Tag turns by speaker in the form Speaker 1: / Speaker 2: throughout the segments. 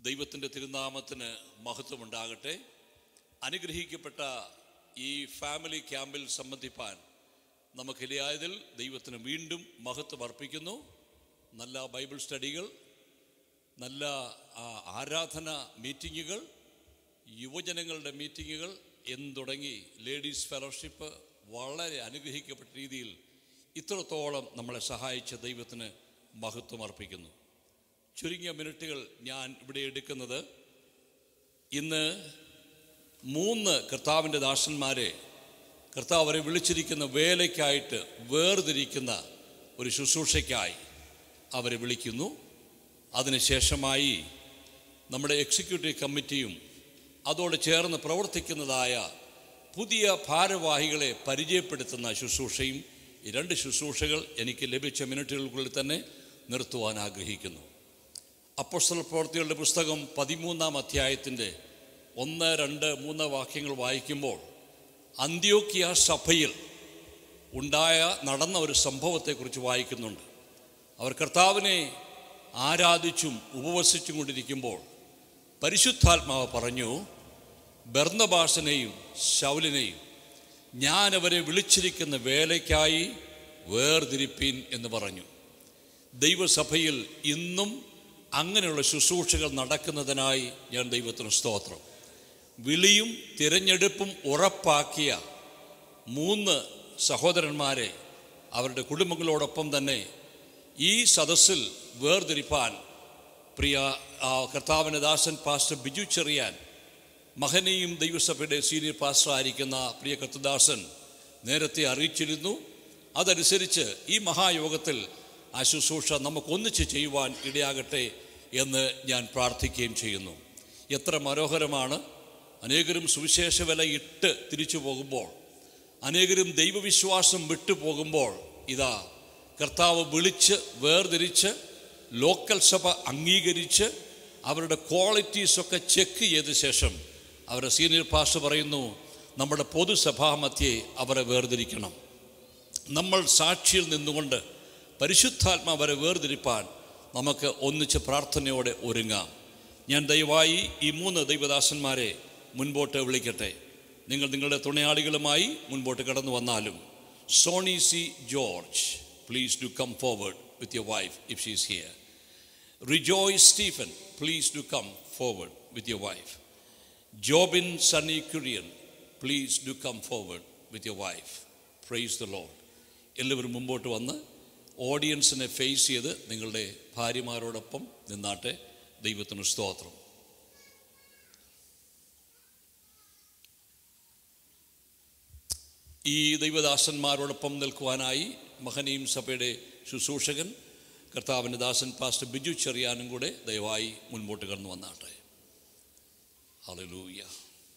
Speaker 1: ദൈവത്തിൻ്റെ തിരുനാമത്തിന് മഹത്വമുണ്ടാകട്ടെ അനുഗ്രഹിക്കപ്പെട്ട ഈ ഫാമിലി ക്യാമ്പിൽ സംബന്ധിപ്പാൻ നമുക്കിടയായതിൽ ദൈവത്തിന് വീണ്ടും മഹത്വം അർപ്പിക്കുന്നു നല്ല ബൈബിൾ സ്റ്റഡികൾ നല്ല ആ, ആരാധന മീറ്റിങ്ങുകൾ യുവജനങ്ങളുടെ മീറ്റിങ്ങുകൾ എന്ന് തുടങ്ങി ലേഡീസ് ഫെലോഷിപ്പ് വളരെ അനുഗ്രഹിക്കപ്പെട്ട രീതിയിൽ ഇത്രത്തോളം നമ്മളെ സഹായിച്ച ദൈവത്തിന് മഹത്വം അർപ്പിക്കുന്നു ചുരുങ്ങിയ മിനിറ്റുകൾ ഞാൻ ഇവിടെ എടുക്കുന്നത് ഇന്ന് മൂന്ന് കർത്താവിൻ്റെ ദാസന്മാരെ കർത്താവ് അവരെ വിളിച്ചിരിക്കുന്ന വേലയ്ക്കായിട്ട് വേർതിരിക്കുന്ന ഒരു ശുശ്രൂഷയ്ക്കായി അവരെ വിളിക്കുന്നു അതിനുശേഷമായി നമ്മുടെ എക്സിക്യൂട്ടീവ് കമ്മിറ്റിയും അതോട് ചേർന്ന് പ്രവർത്തിക്കുന്നതായ പുതിയ ഭാരവാഹികളെ പരിചയപ്പെടുത്തുന്ന ശുശ്രൂഷയും ഈ രണ്ട് ശുശ്രൂഷകൾ എനിക്ക് ലഭിച്ച മിനിറ്റുകൾക്കുള്ളിൽ തന്നെ നിർത്തുവാൻ ആഗ്രഹിക്കുന്നു അപ്പോസ്തല പ്രവർത്തികളുടെ പുസ്തകം പതിമൂന്നാം അധ്യായത്തിൻ്റെ ഒന്ന് രണ്ട് മൂന്ന് വാക്യങ്ങൾ വായിക്കുമ്പോൾ അന്ത്യോക്കിയ സഭയിൽ ഉണ്ടായ നടന്ന ഒരു സംഭവത്തെക്കുറിച്ച് വായിക്കുന്നുണ്ട് അവർ കർത്താവിനെ ആരാധിച്ചും ഉപവസിച്ചും കൊണ്ടിരിക്കുമ്പോൾ പരിശുദ്ധാത്മാവ് പറഞ്ഞു ബർന്നബാസനെയും ശൗലിനെയും ഞാൻ അവരെ വിളിച്ചിരിക്കുന്ന വേലയ്ക്കായി വേർതിരിപ്പീൻ എന്ന് പറഞ്ഞു ദൈവസഭയിൽ ഇന്നും അങ്ങനെയുള്ള ശുശ്രൂഷകൾ നടക്കുന്നതിനായി ഞാൻ ദൈവത്തിന് സ്തോത്രം വിളിയും തിരഞ്ഞെടുപ്പും ഉറപ്പാക്കിയ മൂന്ന് സഹോദരന്മാരെ അവരുടെ കുടുംബങ്ങളോടൊപ്പം തന്നെ ഈ സദസ്സിൽ വേർതിരിപ്പാൻ പ്രിയ ആ, കർത്താവിൻ്റെ ദാസൻ പാസ്റ്റർ ബിജു ചെറിയാൻ മഹനെയും ദൈവസഭയുടെ സീനിയർ പാസ്റ്റർ ആയിരിക്കുന്ന പ്രിയ കർത്തദാസൻ നേരത്തെ അറിയിച്ചിരുന്നു അതനുസരിച്ച് ഈ മഹായോഗത്തിൽ ആ ശുശ്രൂഷ നമുക്ക് ഒന്നിച്ച് ചെയ്യുവാൻ ഇടയാകട്ടെ എന്ന് ഞാൻ പ്രാർത്ഥിക്കുകയും ചെയ്യുന്നു എത്ര മനോഹരമാണ് അനേകരും സുവിശേഷ വില ഇട്ട് തിരിച്ചു പോകുമ്പോൾ അനേകരും ദൈവവിശ്വാസം വിട്ടു പോകുമ്പോൾ ഇതാ കർത്താവ് വിളിച്ച് വേർതിരിച്ച് ലോക്കൽ സഭ അംഗീകരിച്ച് അവരുടെ ക്വാളിറ്റീസൊക്കെ ചെക്ക് ചെയ്ത ശേഷം അവരുടെ സീനിയർ പാസ്റ്റർ പറയുന്നു നമ്മുടെ പൊതുസഭാമധ്യേ അവരെ വേർതിരിക്കണം നമ്മൾ സാക്ഷിയിൽ നിന്നുകൊണ്ട് പരിശുദ്ധാത്മാ അവരെ വേർതിരിപ്പാൻ നമുക്ക് ഒന്നിച്ച് പ്രാർത്ഥനയോടെ ഒരുങ്ങാം ഞാൻ ദയവായി ഈ മൂന്ന് ദൈവദാസന്മാരെ മുൻപോട്ട് വിളിക്കട്ടെ നിങ്ങൾ നിങ്ങളുടെ തുണയാളികളുമായി മുൻപോട്ട് കടന്നു വന്നാലും Sony C George please do come forward with your wife if she's here Rijoy Stephen please do come forward with your wife Jobin Sunny Kurian please do come forward with your wife praise the Lord എല്ലാവരും മുമ്പോട്ട് വന്ന് ഓഡിയൻസിനെ ഫേസ് ചെയ്ത് നിങ്ങളുടെ ഭാര്യമാരോടൊപ്പം നിന്നാട്ടെ ദൈവത്തിന് സ്തോത്രം ഈ ദൈവദാസന്മാരോടൊപ്പം നിൽക്കുവാനായി മഹനീം സഭയുടെ ശുശ്രൂഷകൻ കർത്താവിൻ്റെ ദാസൻ പാസ്റ്റർ ബിജു ചെറിയാനും കൂടെ ദയവായി മുൻപോട്ട് കടന്നു വന്നാട്ടെ ഹല്ലേലൂയ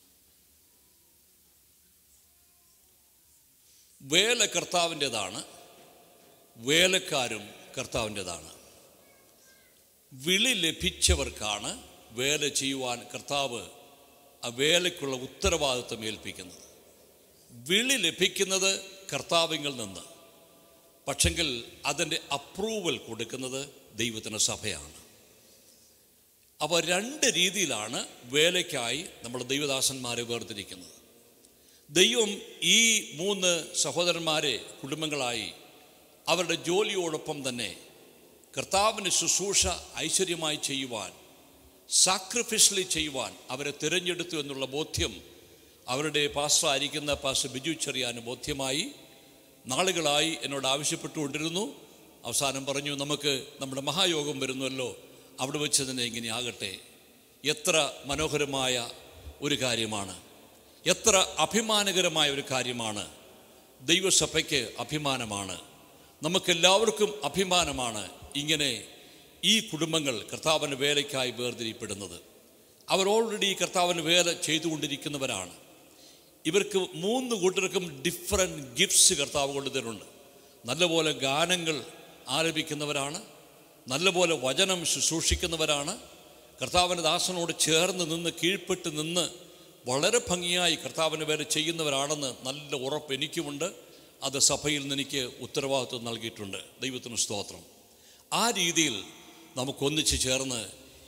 Speaker 1: വേല കർത്താവിൻ്റെതാണ് വേലക്കാരും കർത്താവിൻ്റെതാണ് വിളി ലഭിച്ചവർക്കാണ് വേല ചെയ്യുവാൻ കർത്താവ് ആ വേലയ്ക്കുള്ള ഉത്തരവാദിത്വം ഏൽപ്പിക്കുന്നത് വിളി ലഭിക്കുന്നത് കർത്താവിങ്കിൽ നിന്ന് പക്ഷെങ്കിൽ അതിൻ്റെ അപ്രൂവൽ കൊടുക്കുന്നത് ദൈവത്തിൻ്റെ സഭയാണ് അപ്പോൾ രണ്ട് രീതിയിലാണ് വേലയ്ക്കായി നമ്മൾ ദൈവദാസന്മാരെ വേർതിരിക്കുന്നത് ദൈവം ഈ മൂന്ന് സഹോദരന്മാരെ കുടുംബങ്ങളായി അവരുടെ ജോലിയോടൊപ്പം തന്നെ കർത്താവിന് ശുശ്രൂഷ ഐശ്വര്യമായി ചെയ്യുവാൻ സാക്രിഫിഷ്യലി ചെയ്യുവാൻ അവരെ തിരഞ്ഞെടുത്തു എന്നുള്ള ബോധ്യം അവരുടെ പാസ്റ്റർ ആയിരിക്കുന്ന പാസ്റ്റർ ബിജു ചെറിയാന് ബോധ്യമായി നാളുകളായി എന്നോട് ആവശ്യപ്പെട്ടുകൊണ്ടിരുന്നു അവസാനം പറഞ്ഞു നമുക്ക് നമ്മുടെ മഹായോഗം വരുന്നുവല്ലോ അവിടെ വെച്ച് തന്നെ ഇങ്ങനെ ആകട്ടെ എത്ര മനോഹരമായ ഒരു കാര്യമാണ് എത്ര അഭിമാനകരമായ ഒരു കാര്യമാണ് ദൈവസഭയ്ക്ക് അഭിമാനമാണ് നമുക്കെല്ലാവർക്കും അഭിമാനമാണ് ഇങ്ങനെ ഈ കുടുംബങ്ങൾ കർത്താവിൻ്റെ വേലയ്ക്കായി വേർതിരിപ്പെടുന്നത് അവർ ഓൾറെഡി കർത്താവിന് വേല ചെയ്തുകൊണ്ടിരിക്കുന്നവരാണ് ഇവർക്ക് മൂന്ന് കൂട്ടർക്കും ഡിഫറെൻറ്റ് ഗിഫ്റ്റ്സ് കർത്താവ് കൊണ്ടുതരുന്നുണ്ട് നല്ലപോലെ ഗാനങ്ങൾ ആലപിക്കുന്നവരാണ് നല്ലപോലെ വചനം ശുശ്രൂഷിക്കുന്നവരാണ് കർത്താവിൻ്റെ ദാസനോട് ചേർന്ന് നിന്ന് കീഴ്പ്പെട്ട് നിന്ന് വളരെ ഭംഗിയായി കർത്താവിന് വേല ചെയ്യുന്നവരാണെന്ന് നല്ല ഉറപ്പ് എനിക്കുമുണ്ട് അത് സഭയിൽ നിന്ന് എനിക്ക് ഉത്തരവാദിത്വം നൽകിയിട്ടുണ്ട് ദൈവത്തിന് സ്തോത്രം ആ രീതിയിൽ നമുക്കൊന്നിച്ച് ചേർന്ന്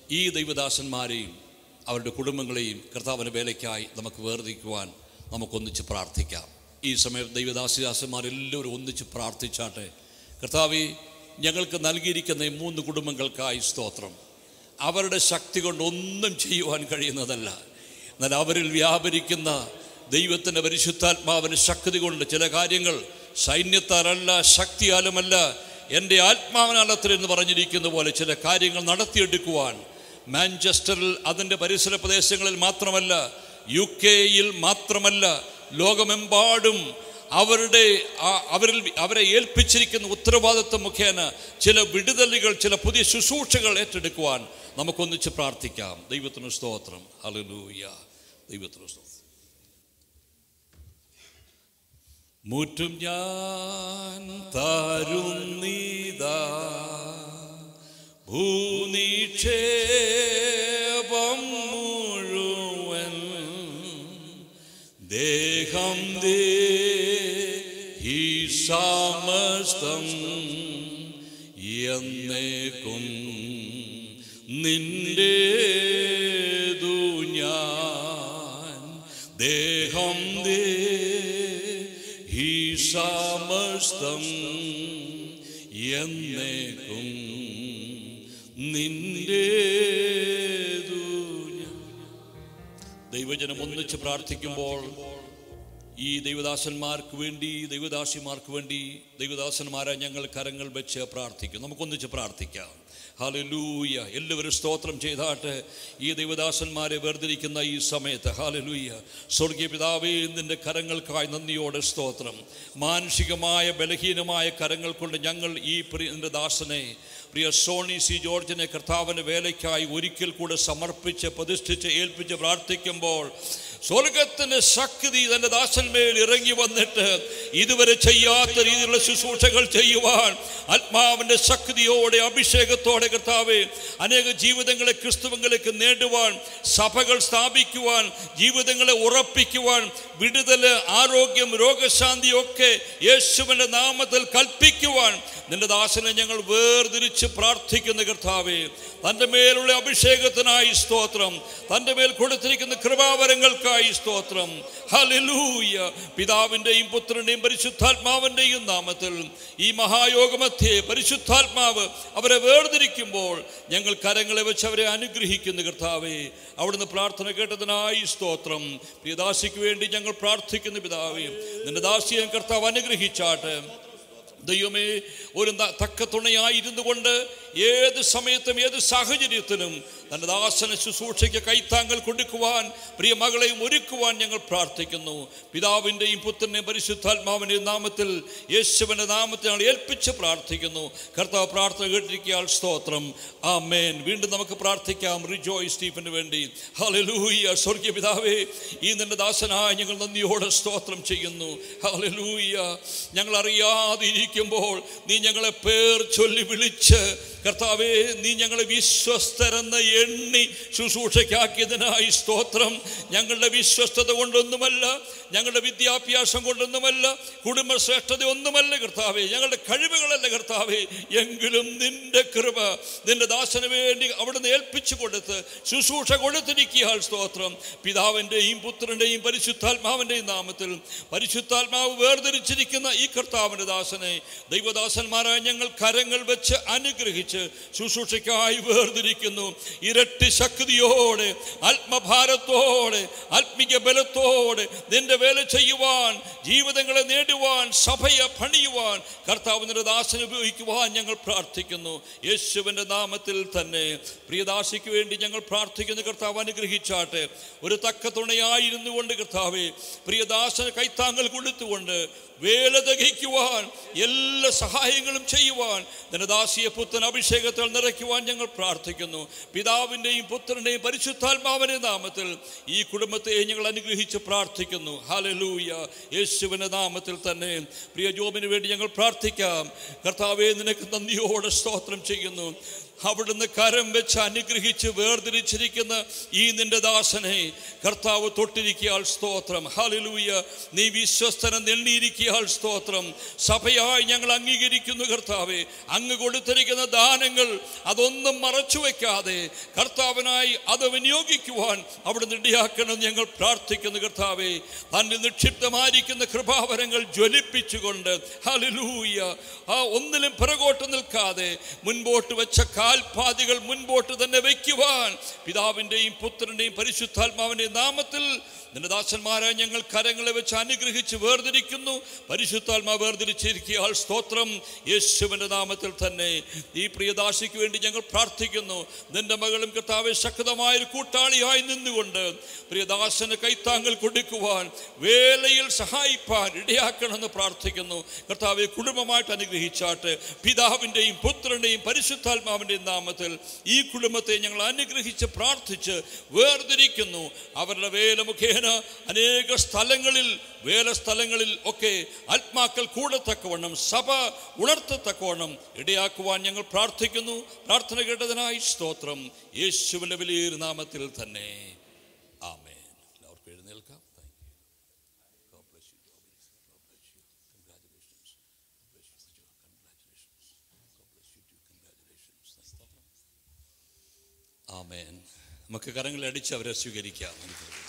Speaker 1: ഈ ദൈവദാസന്മാരെയും അവരുടെ കുടുംബങ്ങളെയും കർത്താവിൻ്റെ വേലയ്ക്കായി നമുക്ക് വേർതിരിക്കുവാൻ നമുക്കൊന്നിച്ച് പ്രാർത്ഥിക്കാം ഈ സമയം ദൈവദാസിദാസന്മാരെല്ലാവരും ഒന്നിച്ച് പ്രാർത്ഥിച്ചാട്ടെ കർത്താവി ഞങ്ങൾക്ക് നൽകിയിരിക്കുന്ന ഈ മൂന്ന് കുടുംബങ്ങൾക്കായി സ്തോത്രം അവരുടെ ശക്തി കൊണ്ട് ഒന്നും ചെയ്യുവാൻ കഴിയുന്നതല്ല എന്നാൽ അവരിൽ വ്യാപരിക്കുന്ന ദൈവത്തിൻ്റെ പരിശുദ്ധാത്മാവിൻ്റെ ശക്തി കൊണ്ട് ചില കാര്യങ്ങൾ സൈന്യത്താലല്ല ശക്തിയാലുമല്ല എൻ്റെ ആത്മാവിനാലത്തിൽ എന്ന് പറഞ്ഞിരിക്കുന്ന പോലെ ചില കാര്യങ്ങൾ നടത്തിയെടുക്കുവാൻ മാഞ്ചസ്റ്ററിൽ അതിൻ്റെ പരിസര പ്രദേശങ്ങളിൽ മാത്രമല്ല യു കെയിൽ മാത്രമല്ല ലോകമെമ്പാടും അവരുടെ ആ- അവരിൽ അവരെ ഏൽപ്പിച്ചിരിക്കുന്ന ഉത്തരവാദിത്വം മുഖേന ചില വിടുതലുകൾ ചില പുതിയ ശുശ്രൂഷകൾ ഏറ്റെടുക്കുവാൻ നമുക്കൊന്നിച്ച് പ്രാർത്ഥിക്കാം ദൈവത്തിന് സ്തോത്രം ഹല്ലേലൂയ ദൈവത്തിന് സ്തോത്രം മുറ്റും ഞാൻ തരുന്നീതാ ഭൂനിക്ഷേപം മുഴുവൻ ദേഹം ദേ ഈ സമസ്തം എന്നേക്കും നിന്റേതു ഞാൻ ദേഹം ദേ ഈ സമസ്തം എന്നേക്കും നിന്റേതു ഞാൻ ദൈവജനം ഒന്നിച്ച് പ്രാർത്ഥിക്കുമ്പോൾ ഈ ദൈവദാസന്മാർക്ക് വേണ്ടി ദൈവദാസിമാർക്ക് വേണ്ടി ദൈവദാസന്മാരെ ഞങ്ങൾ കരങ്ങൾ വെച്ച് പ്രാർത്ഥിക്കും നമുക്കൊന്നിച്ച് പ്രാർത്ഥിക്കാം ഹാലലൂയ എല്ലാവരും സ്തോത്രം ചെയ്താട്ട് ഈ ദൈവദാസന്മാരെ വേർതിരിക്കുന്ന ഈ സമയത്ത് ഹാലലൂയ സ്വർഗീയ പിതാവേ നിന്റെ കരങ്ങൾക്കായി നന്ദിയോടെ സ്തോത്രം മാനുഷികമായ ബലഹീനമായ കരങ്ങൾ കൊണ്ട് ഞങ്ങൾ ഈ പ്രിയ നിന്റെ ദാസനെ പ്രിയ സോണി സി ജോർജിനെ കർത്താവിൻ്റെ വേലയ്ക്കായി ഒരിക്കൽ കൂടെ സമർപ്പിച്ച് പ്രതിഷ്ഠിച്ച് ഏൽപ്പിച്ച് പ്രാർത്ഥിക്കുമ്പോൾ സ്വർഗത്തിന്റെ ശക്തി തന്റെ ദാസന്മേൽ ഇറങ്ങി വന്നിട്ട് ഇതുവരെ ചെയ്യാത്ത രീതിയിലുള്ള ശുശ്രൂഷകൾ ചെയ്യുവാൻ ആത്മാവിന്റെ ശക്തിയോടെ അഭിഷേകത്തോടെ കർത്താവെ അനേക ജീവിതങ്ങളെ ക്രിസ്തുവങ്ങളിലേക്ക് നേടുവാൻ സഭകൾ സ്ഥാപിക്കുവാൻ ജീവിതങ്ങളെ ഉറപ്പിക്കുവാൻ വിടുതല് ആരോഗ്യം രോഗശാന്തി ഒക്കെ യേശുവിന്റെ നാമത്തിൽ കൽപ്പിക്കുവാൻ നിന്റെ ദാസനെ ഞങ്ങൾ വേർതിരിച്ച് പ്രാർത്ഥിക്കുന്ന കർത്താവേ തൻ്റെ മേലുള്ള അഭിഷേകത്തിനായി സ്തോത്രം തൻ്റെ മേൽ കൊടുത്തിരിക്കുന്ന കൃപാവരങ്ങൾക്കായി സ്തോത്രം ഹല്ലേലൂയ പിതാവിൻ്റെയും പുത്രൻ്റെയും പരിശുദ്ധാത്മാവിൻ്റെയും നാമത്തിൽ ഈ മഹായോഗമധ്യേ പരിശുദ്ധാത്മാവ് അവരെ വേർതിരിക്കുമ്പോൾ ഞങ്ങൾ കരങ്ങളെ വെച്ച് അവരെ അനുഗ്രഹിക്കുന്ന കർത്താവേ അവിടുന്ന് പ്രാർത്ഥന കേട്ടതിനായി സ്തോത്രം പ്രിയദാസിക്ക് വേണ്ടി ഞങ്ങൾ പ്രാർത്ഥിക്കുന്ന പിതാവേ നിന്റെ ദാസിയെ കർത്താവ് അനുഗ്രഹിച്ചാട്ടെ ദൈവമേ ഒരു ന- തക്ക തുണയായിരുന്നു കൊണ്ട് ഏത് സമയത്തും ഏത് സാഹചര്യത്തിലും തൻ്റെ ദാസന ശുശ്രൂഷയ്ക്ക് കൈത്താങ്കൽ കൊടുക്കുവാൻ പ്രിയ മകളെയും ഒരുക്കുവാൻ ഞങ്ങൾ പ്രാർത്ഥിക്കുന്നു പിതാവിൻ്റെയും പുത്രൻ്റെയും പരിശുദ്ധാത്മാവിൻ്റെയും നാമത്തിൽ യേശുവിൻ്റെ നാമത്തിൽ ഞങ്ങൾ ഏൽപ്പിച്ച് പ്രാർത്ഥിക്കുന്നു കർത്താവ് പ്രാർത്ഥന കേട്ടിരിക്കാൻ സ്തോത്രം ആ മേൻ വീണ്ടും നമുക്ക് പ്രാർത്ഥിക്കാം റിജോയ് സ്റ്റീഫന് വേണ്ടി ഹലലൂയ സ്വർഗീയ പിതാവേ ഈ നിന്റെ ദാസനായ ഞങ്ങൾ നന്ദിയോടെ സ്തോത്രം ചെയ്യുന്നു ഹലലൂയ ഞങ്ങൾ അറിയാതെ ഇരിക്കുമ്പോൾ നീ ഞങ്ങളെ പേർ ചൊല്ലി വിളിച്ച് കർത്താവേ നീ ഞങ്ങളെ വിശ്വസ്തരെന്ന് എണ്ണി ശുശ്രൂഷയ്ക്കാക്കിയതിനായി സ്തോത്രം ഞങ്ങളുടെ വിശ്വസ്തത കൊണ്ടൊന്നുമല്ല ഞങ്ങളുടെ വിദ്യാഭ്യാസം കൊണ്ടൊന്നുമല്ല കുടുംബശ്രേഷ്ഠത ഒന്നുമല്ല കർത്താവേ ഞങ്ങളുടെ കഴിവുകളല്ല കർത്താവേ എങ്കിലും നിന്റെ കൃപ നിന്റെ ദാസന് വേണ്ടി അവിടുന്ന് ഏൽപ്പിച്ചു കൊടുത്ത് ശുശ്രൂഷ കൊടുത്തിരിക്കുകയാൽ സ്തോത്രം പിതാവിൻ്റെയും പുത്രൻ്റെയും പരിശുദ്ധാത്മാവിൻ്റെയും നാമത്തിൽ പരിശുദ്ധാത്മാവ് വേർതിരിച്ചിരിക്കുന്ന ഈ കർത്താവിൻ്റെ ദാസനെ ദൈവദാസന്മാരായ ഞങ്ങൾ കരങ്ങൾ വെച്ച് അനുഗ്രഹിച്ച് ശുശ്രൂഷയ്ക്കായി വേർതിരിക്കുന്നു ഇരട്ടി ശക്തിയോടെ ആത്മഭാരത്തോടെ ആത്മീയ ബലത്തോടെ നിന്റെ വേല ചെയ്യുവാൻ ജീവിതങ്ങളെ നേടുവാൻ സഭയെ പണിയുവാൻ കർത്താവ് നിന്റെ ദാസനെ ഉപയോഗിക്കുവാൻ ഞങ്ങൾ പ്രാർത്ഥിക്കുന്നു യേശുവിൻ്റെ നാമത്തിൽ തന്നെ പ്രിയദാസിക്ക് വേണ്ടി ഞങ്ങൾ പ്രാർത്ഥിക്കുന്ന കർത്താവ് അനുഗ്രഹിച്ചാട്ടെ ഒരു തക്ക തുണയായിരുന്നു കൊണ്ട് കർത്താവെ പ്രിയദാസന് കൈത്താങ്ങൽ കൊടുത്തുകൊണ്ട് വേല ദഹിക്കുവാൻ എല്ലാ സഹായങ്ങളും ചെയ്യുവാൻ നിന്റെ ദാസിയെ പുത്തൻ അഭിഷേകത്തിൽ നിറയ്ക്കുവാൻ ഞങ്ങൾ പ്രാർത്ഥിക്കുന്നു പിതാവിൻ്റെയും പുത്രൻ്റെയും പരിശുദ്ധാത്മാവിൻ്റെ നാമത്തിൽ ഈ കുടുംബത്തെ ഞങ്ങൾ അനുഗ്രഹിച്ച് പ്രാർത്ഥിക്കുന്നു ഹാലലൂയ യേശുവിൻ്റെ നാമത്തിൽ തന്നെ പ്രിയ ജോബിന് വേണ്ടി ഞങ്ങൾ പ്രാർത്ഥിക്കാം കർത്താവെ നിനക്ക് നന്ദിയോടെ സ്തോത്രം ചെയ്യുന്നു അവിടുന്ന് കരം വെച്ച് അനുഗ്രഹിച്ച് വേർതിരിച്ചിരിക്കുന്ന ഈ നിന്റെ ദാസനെ കർത്താവ് തൊട്ടിരിക്കിയാൽ സ്തോത്രം ഹാലലൂയ നീ വിശ്വസ്തനം നെള്ളിയിരിക്കുക നൽകിയിരിക്കിയാൽ സ്തോത്രം സഭയായി ഞങ്ങൾ അംഗീകരിക്കുന്നു കർത്താവെ അങ്ങ് കൊടുത്തിരിക്കുന്ന ദാനങ്ങൾ അതൊന്നും മറച്ചു വയ്ക്കാതെ കർത്താവിനായി അത് വിനിയോഗിക്കുവാൻ അവിടെ ഇടയാക്കണം ഞങ്ങൾ പ്രാർത്ഥിക്കുന്നു കർത്താവെ തന്നിൽ നിക്ഷിപ്തമായിരിക്കുന്ന കൃപാവരങ്ങൾ ജ്വലിപ്പിച്ചുകൊണ്ട് ഹലിലൂയ ആ ഒന്നിലും പിറകോട്ട് നിൽക്കാതെ മുൻപോട്ട് വെച്ച കാൽപാതികൾ മുൻപോട്ട് തന്നെ വയ്ക്കുവാൻ പിതാവിൻ്റെയും പുത്രൻ്റെയും പരിശുദ്ധാത്മാവിൻ്റെയും നാമത്തിൽ നിന്റെ ദാസന്മാരെ ഞങ്ങൾ കരങ്ങളെ വെച്ച് അനുഗ്രഹിച്ച് വേർതിരിക്കുന്നു പരിശുദ്ധാത്മാ വേർതിരിച്ചിരിക്കുക സ്തോത്രം യേശുവിൻ്റെ നാമത്തിൽ തന്നെ ഈ പ്രിയദാസിക്ക് വേണ്ടി ഞങ്ങൾ പ്രാർത്ഥിക്കുന്നു നിന്റെ മകളും കർത്താവ് ശക്തമായൊരു കൂട്ടാളിയായി നിന്നുകൊണ്ട് പ്രിയദാസന് കൈത്താങ്ങൾ കൊടുക്കുവാൻ വേലയിൽ സഹായിപ്പാൻ ഇടയാക്കണമെന്ന് പ്രാർത്ഥിക്കുന്നു കർത്താവെ കുടുംബമായിട്ട് അനുഗ്രഹിച്ചാട്ട് പിതാവിൻ്റെയും പുത്രൻ്റെയും പരിശുദ്ധാത്മാവിൻ്റെയും നാമത്തിൽ ഈ കുടുംബത്തെ ഞങ്ങൾ അനുഗ്രഹിച്ച് പ്രാർത്ഥിച്ച് വേർതിരിക്കുന്നു അവരുടെ വേല മുഖേന അനേക സ്ഥലങ്ങളിൽ വേല സ്ഥലങ്ങളിൽ ഒക്കെ ആത്മാക്കൾ കൂടത്തക്കവണ്ണം സഭ ഉണർത്തത്തക്കവണ്ണം ഇടയാക്കുവാൻ ഞങ്ങൾ പ്രാർത്ഥിക്കുന്നു പ്രാർത്ഥന കേട്ടതിനായി സ്തോത്രം യേശുവിൻ്റെ വലിയൊരു നാമത്തിൽ തന്നെ ആമേൻ എല്ലാവർക്കും എഴുന്നേൽക്കാം thank you God bless you. God bless you. God bless you. Congratulations. God bless you. Congratulations. God bless you too. Congratulations. ആമേൻ നമുക്ക് കരങ്ങളടിച്ച് അവരെ സ്വീകരിക്കാം